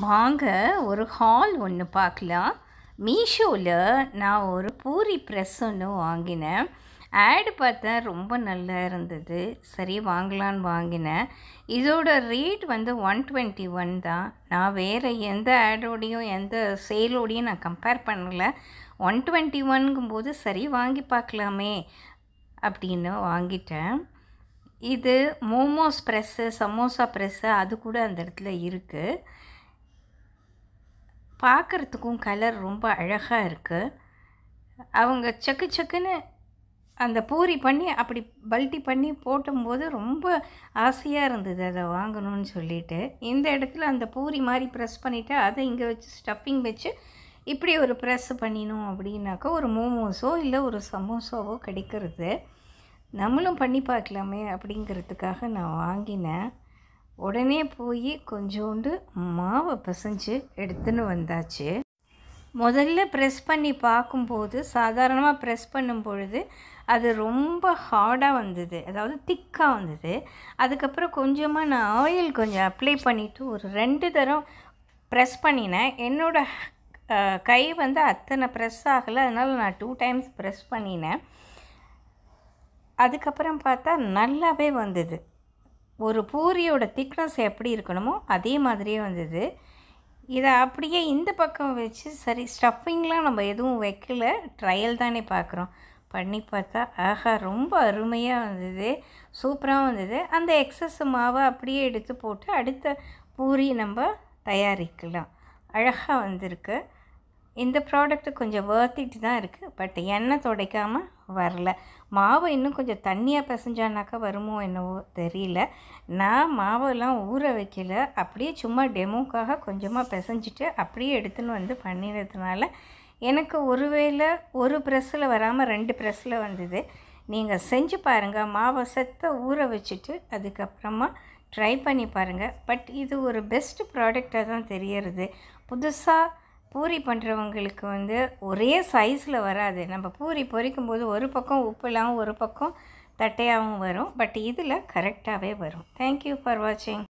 வாங்க ஒரு ஹால் ஒன்று பார்க்கலாம் மீஷோவில் நான் ஒரு பூரி ப்ரெஸ் ஒன்று வாங்கினேன் ஆடு பார்த்தேன் ரொம்ப நல்லா இருந்தது சரி வாங்கலான்னு வாங்கினேன் இதோட ரேட் வந்து ஒன் டுவெண்ட்டி ஒன் தான் நான் வேறு எந்த ஆடோடையும் எந்த சேலோடையும் நான் கம்பேர் பண்ணல ஒன் டுவெண்ட்டி ஒன்ங்கும்போது சரி வாங்கி பார்க்கலாமே அப்படின்னு வாங்கிட்டேன் இது மோமோஸ் ப்ரெஸ்ஸு சமோசா ப்ரெஸ்ஸு அது கூட அந்த இடத்துல இருக்குது பார்க்குறதுக்கும் கலர் ரொம்ப அழகாக இருக்குது அவங்க சக்கு சக்குன்னு அந்த பூரி பண்ணி அப்படி பல்ட்டி பண்ணி போட்டும்போது ரொம்ப ஆசையாக இருந்தது அதை வாங்கணும்னு சொல்லிட்டு இந்த இடத்துல அந்த பூரி மாதிரி ப்ரெஸ் பண்ணிவிட்டு அதை இங்கே வச்சு ஸ்டஃப்பிங் வச்சு இப்படி ஒரு ப்ரெஸ் பண்ணினோம் அப்படின்னாக்கா ஒரு மோமோஸோ இல்லை ஒரு சமோசாவோ கிடைக்கிறது நம்மளும் பண்ணி பார்க்கலாமே அப்படிங்கிறதுக்காக நான் வாங்கினேன் உடனே போய் கொஞ்சோண்டு மாவை பிசைஞ்சு எடுத்துன்னு வந்தாச்சு முதல்ல ப்ரெஸ் பண்ணி பார்க்கும்போது சாதாரணமாக ப்ரெஸ் பண்ணும் பொழுது அது ரொம்ப ஹார்டாக வந்தது அதாவது திக்காக வந்தது அதுக்கப்புறம் கொஞ்சமாக நான் ஆயில் கொஞ்சம் அப்ளை பண்ணிவிட்டு ஒரு ரெண்டு தரம் ப்ரெஸ் பண்ணினேன் என்னோடய அஹ், கை வந்து அத்தனை ப்ரெஸ் ஆகலை அதனால் நான் டூ டைம்ஸ் ப்ரெஸ் பண்ணினேன் அதுக்கப்புறம் பார்த்தா நல்லாவே வந்தது ஒரு பூரியோட திக்னஸ் எப்படி இருக்கணுமோ அதே மாதிரியே வந்தது இதை அப்படியே இந்த பக்கம் வச்சு சரி ஸ்டஃபிங்லாம் நம்ம எதுவும் வைக்கல ட்ரையல் தானே பார்க்குறோம் பண்ணி பார்த்தா ஆஹா ரொம்ப அருமையாக வந்தது சூப்பராக வந்தது அந்த எக்ஸஸ் மாவை அப்படியே எடுத்து போட்டு அடுத்த பூரி நம்ம தயாரிக்கலாம் அழகாக வந்திருக்கு இந்த ப்ராடக்ட் கொஞ்சம் வேர்த்திட்டு தான் இருக்குது பட் எண்ணெய் துடைக்காமல் வரல மாவு இன்னும் கொஞ்சம் தண்ணியாக பிசைஞ்சானாக்கா வருமோ என்னவோ தெரியல நான் மாவெல்லாம் ஊற வைக்கல அப்படியே சும்மா டெமோக்காக கொஞ்சமாக பிசைஞ்சிட்டு அப்படியே எடுத்துன்னு வந்து பண்ணினதுனால எனக்கு ஒருவேளை ஒரு ப்ரெஸ்ஸில் வராமல் ரெண்டு ப்ரெஸ்ஸில் வந்தது நீங்கள் செஞ்சு பாருங்கள் மாவை செத்த ஊற வச்சுட்டு அதுக்கப்புறமா ட்ரை பண்ணி பாருங்கள் பட் இது ஒரு பெஸ்ட் ப்ராடக்டாக தான் தெரியறது புதுசாக பூரி பண்ணுறவங்களுக்கு வந்து ஒரே சைஸில் வராது நம்ம பூரி பொரிக்கும் போது ஒரு பக்கம் உப்புலாம் ஒரு பக்கம் தட்டையாகவும் வரும் பட் இதில் கரெக்டாகவே வரும் தேங்க்யூ ஃபார் வாட்சிங்